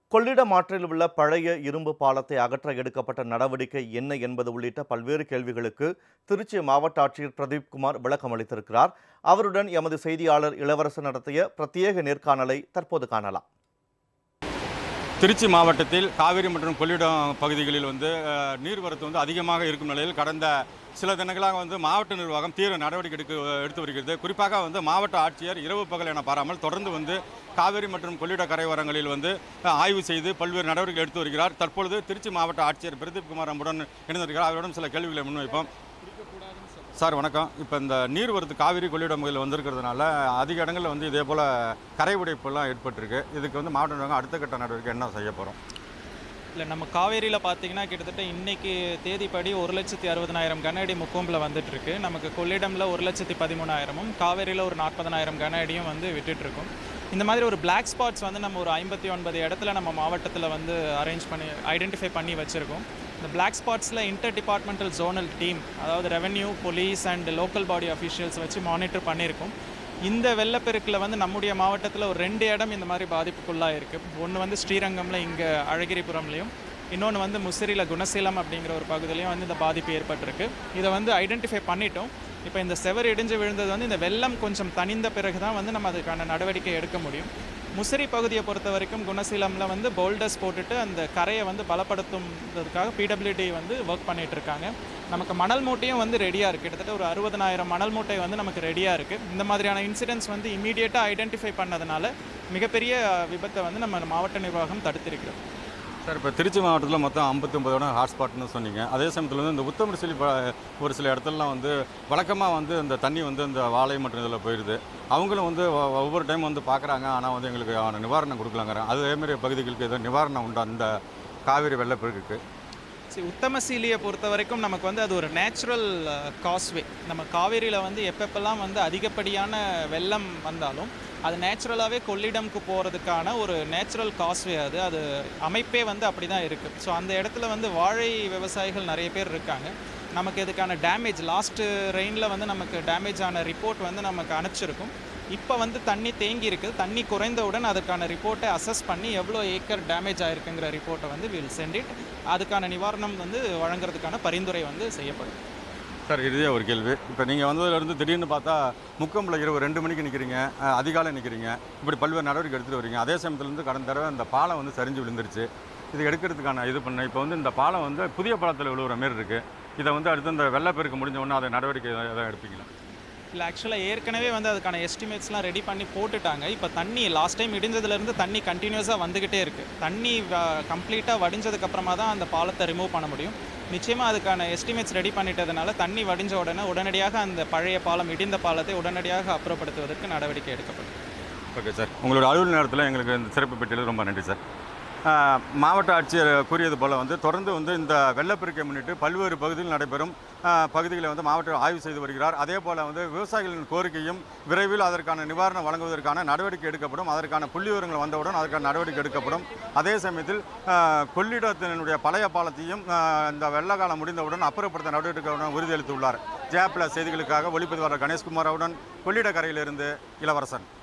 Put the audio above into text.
கொள்ளிடம் ஆற்றில் உள்ள பழைய இரும்பு பாலத்தை அகற்ற எடுக்கப்பட்ட நடவடிக்கை என்ன என்பது உள்ளிட்ட பல்வேறு கேள்விகளுக்கு திருச்சி மாவட்ட ஆட்சியர் பிரதீப் குமார் விளக்கம் அளித்திருக்கிறார் அவருடன் எமது செய்தியாளர் இளவரசன் நடத்திய பிரத்யேக நேர்காணலை தற்போது காணலாம் திருச்சி மாவட்டத்தில் காவிரி மற்றும் கொள்ளிடம் பகுதிகளில் வந்து அஹ், நீர்வரத்து வந்து அதிகமாக இருக்கும் நிலையில் கடந்த சில தினங்களாக வந்து மாவட்ட நிர்வாகம் தீவிர நடவடிக்கை எடுக்க எடுத்து வருகிறது குறிப்பாக வந்து மாவட்ட ஆட்சியர் இரவு பகல் என பாராமல் தொடர்ந்து வந்து காவிரி மற்றும் கொள்ளிட கரையோரங்களில் வந்து அஹ், ஆய்வு செய்து பல்வேறு நடவடிக்கை எடுத்து வருகிறார் தற்பொழுது திருச்சி மாவட்ட ஆட்சியர் பிரதீப் குமார் நம்முடன் இணைந்திருக்கிறார் அவரிடம் சில கேள்விகளை முன்வைப்போம் சார் வணக்கம் இப்போ இந்த நீர்வரத்து காவிரி கொள்ளிடம் பகுதியில் வந்திருக்கிறதுனால அதிக இடங்களில் வந்து இதே போல் கரை உடைப்புலாம் ஏற்பட்டிருக்கு இதுக்கு வந்து மாவட்ட நிர்வாகம் அடுத்த கட்ட நடவடிக்கை என்ன செய்ய போகிறோம் இல்லை நம்ம காவேரியில் பார்த்தீங்கன்னா கிட்டத்தட்ட இன்னைக்கு தேதிப்படி ஒரு லட்சத்தி அறுபதனாயிரம் கன அடி முக்கொம்பில் வந்துட்டு இருக்கு நமக்கு கொள்ளிடம்ல ஒரு லட்சத்தி பதிமூணாயிரமும் காவேரியில் ஒரு நாற்பதனாயிரம் கன அடியும் வந்து விட்டுட்டு இருக்கோம் இந்த மாதிரி ஒரு பிளாக் ஸ்பாட்ஸ் வந்து நம்ம ஒரு ஐம்பத்தி ஒன்பது இடத்துல நம்ம மாவட்டத்தில் வந்து அரேஞ்ச் பண்ணி ஐடென்டிஃபை பண்ணி வச்சுருக்கோம் இந்த பிளாக் ஸ்பாட்ஸில் இன்டர் டிபார்ட்மெண்டல் ஜோனல் டீம் அதாவது revenue police and local body officials வச்சு மானிட்டர் பண்ணியிருக்கோம் இந்த வெள்ளப்பெருக்கில் வந்து நம்முடைய மாவட்டத்தில் ஒரு ரெண்டு இடம் இந்த மாதிரி பாதிப்புக்குள்ளாக இருக்குது ஒன்று வந்து ஸ்ரீரங்கமில் இங்கே அழகிரிபுரம்லையும் இன்னொன்று வந்து முசிறியில் குணசீலம் அப்படிங்கிற ஒரு பகுதியிலையும் வந்து இந்த பாதிப்பு ஏற்பட்டிருக்கு இதை வந்து ஐடென்டிஃபை பண்ணிட்டோம் இப்போ இந்த செவர் இடிஞ்சு விழுந்தது வந்து இந்த வெள்ளம் கொஞ்சம் தணிந்த பிறகு தான் வந்து நம்ம அதுக்கான நடவடிக்கை எடுக்க முடியும் முசிறி பகுதியை பொறுத்த வரைக்கும் குணசீலமில் வந்து போல்டர்ஸ் போட்டுட்டு அந்த கரையை வந்து பலப்படுத்துறதுக்காக பிடபிள்யூடி வந்து ஒர்க் பண்ணிட்டு இருக்காங்க நமக்கு மணல் மூட்டையும் வந்து ரெடியாக இருக்குது கிட்டத்தட்ட ஒரு அறுபதனாயிரம் மணல் மூட்டை வந்து நமக்கு ரெடியாக இருக்குது இந்த மாதிரியான இன்சிடென்ட்ஸ் வந்து இமீடியட்டாக ஐடென்டிஃபை பண்ணதுனால மிகப்பெரிய விபத்தை வந்து நம்ம மாவட்ட நிர்வாகம் தடுத்திருக்கிறோம் சார் இப்போ திருச்சி மாவட்டத்தில் மொத்தம் ஐம்பத்தி ஒன்பது இடம் ஹாட்ஸ்பாட்னு சொன்னீங்க அதே சமயத்தில் வந்து இந்த உத்தமரிசலி ஒரு சில இடத்துலலாம் வந்து வழக்கமாக வந்து இந்த தண்ணி வந்து இந்த வாழை மற்றும் இதில் போயிடுது அவங்களும் வந்து ஒ- ஒவ்வொரு டைம் வந்து பார்க்குறாங்க ஆனால் வந்து எங்களுக்கு ஆன நிவாரணம் கொடுக்கலாங்கிறாங்க அதேமாரி பகுதிகளுக்கு ஏதோ நிவாரணம் உண்டா இந்த காவிரி வெள்ளப்பெருக்குக்கு சரி உத்தமசீலியை பொறுத்த வரைக்கும் நமக்கு வந்து அது ஒரு நேச்சுரல் காஸ்வே நம்ம காவேரியில் வந்து எப்பப்பெல்லாம் வந்து அதிகப்படியான வெள்ளம் வந்தாலும் அது நேச்சுரலாகவே கொள்ளிடம்க்கு போகிறதுக்கான ஒரு நேச்சுரல் காஸ்வே அது அது அமைப்பே வந்து அப்படி தான் இருக்குது ஸோ அந்த இடத்துல வந்து வாழை விவசாயிகள் நிறைய பேர் இருக்காங்க நமக்கு இதுக்கான டேமேஜ் லாஸ்ட்டு ரெயினில் வந்து நமக்கு டேமேஜ் ஆன ரிப்போர்ட் வந்து நமக்கு அனுப்பிச்சிருக்கும் இப்போ வந்து தண்ணி தேங்கி இருக்குது தண்ணி குறைந்தவுடன் அதுக்கான ரிப்போர்ட்டை அசஸ் பண்ணி எவ்வளோ ஏக்கர் டேமேஜ் ஆயிருக்குங்கிற ரிப்போர்ட்டை வந்து வில் சென்ட் இட் அதுக்கான நிவாரணம் வந்து வழங்குறதுக்கான பரிந்துரை வந்து செய்யப்படும் சார் இறுதியாக ஒரு கேள்வி இப்போ நீங்கள் வந்ததுலேருந்து திடீர்னு பார்த்தா முக்கம்பில் இரவு ரெண்டு மணிக்கு நிற்கிறீங்க அஹ், அதிகாலை நிற்கிறீங்க இப்படி பல்வேறு நடவடிக்கை எடுத்துகிட்டு வரீங்க அதே சமயத்துலேருந்து கடந்த தடவை அந்த பாலம் வந்து சரிஞ்சு விழுந்துருச்சு இது எடுக்கிறதுக்கான இது பண்ண இப்போ வந்து இந்த பாலம் வந்து புதிய பாலத்தில் விழுவுற மாரி இருக்குது இதை வந்து அடுத்து இந்த வெள்ளப்பெருக்கு முடிஞ்ச உடனே அதை நடவடிக்கை எதாவது எடுப்பீங்களா இல்லை ஆக்சுவலாக ஏற்கனவே வந்து அதுக்கான எஸ்டிமேட்ஸ்லாம் ரெடி பண்ணி போட்டுட்டாங்க இப்போ தண்ணி லாஸ்ட் டைம் இடிஞ்சதுலேருந்து தண்ணி கண்டினியூஸாக வந்துக்கிட்டே இருக்குது தண்ணி கம்ப்ளீட்டாக வடிஞ்சதுக்கப்புறமா தான் அந்த பாலத்தை ரிமூவ் பண்ண முடியும் நிச்சயமாக அதுக்கான எஸ்டிமேட்ஸ் ரெடி பண்ணிட்டதுனால தண்ணி வடிஞ்ச உடனே உடனடியாக அந்த பழைய பாலம் இடிந்த பாலத்தை உடனடியாக அப்புறப்படுத்துவதற்கு நடவடிக்கை எடுக்கப்படும் ஓகே சார் உங்களோட அலுவல் நேரத்தில் எங்களுக்கு இந்த சிறப்பு பெட்டியில் ரொம்ப நன்றி சார் ஆஹ், மாவட்ட ஆட்சியர் கூறியது போல் வந்து தொடர்ந்து வந்து இந்த வெள்ளப்பெருக்கை முன்னிட்டு பல்வேறு பகுதியில் நடைபெறும் ஆஹ், பகுதிகளை வந்து மாவட்ட ஆய்வு செய்து வருகிறார் அதே போல் வந்து விவசாயிகளின் கோரிக்கையும் விரைவில் அதற்கான நிவாரணம் வழங்குவதற்கான நடவடிக்கை எடுக்கப்படும் அதற்கான புள்ளி விவரங்கள் வந்தவுடன் அதற்கான நடவடிக்கை எடுக்கப்படும் அதே சமயத்தில் ஆஹ், கொள்ளிடத்தினுடைய பழைய பாலத்தையும் ஆஹ், இந்த வெள்ளக்காலம் முடிந்தவுடன் அப்புறப்படுத்த நடவடிக்கை உறுதியளித்துள்ளார் ஜே பிளஸ் செய்திகளுக்காக ஒளிப்பதிவாளர் கணேஷ்குமார் அவருடன் கொள்ளிட கரையிலிருந்து இளவரசன்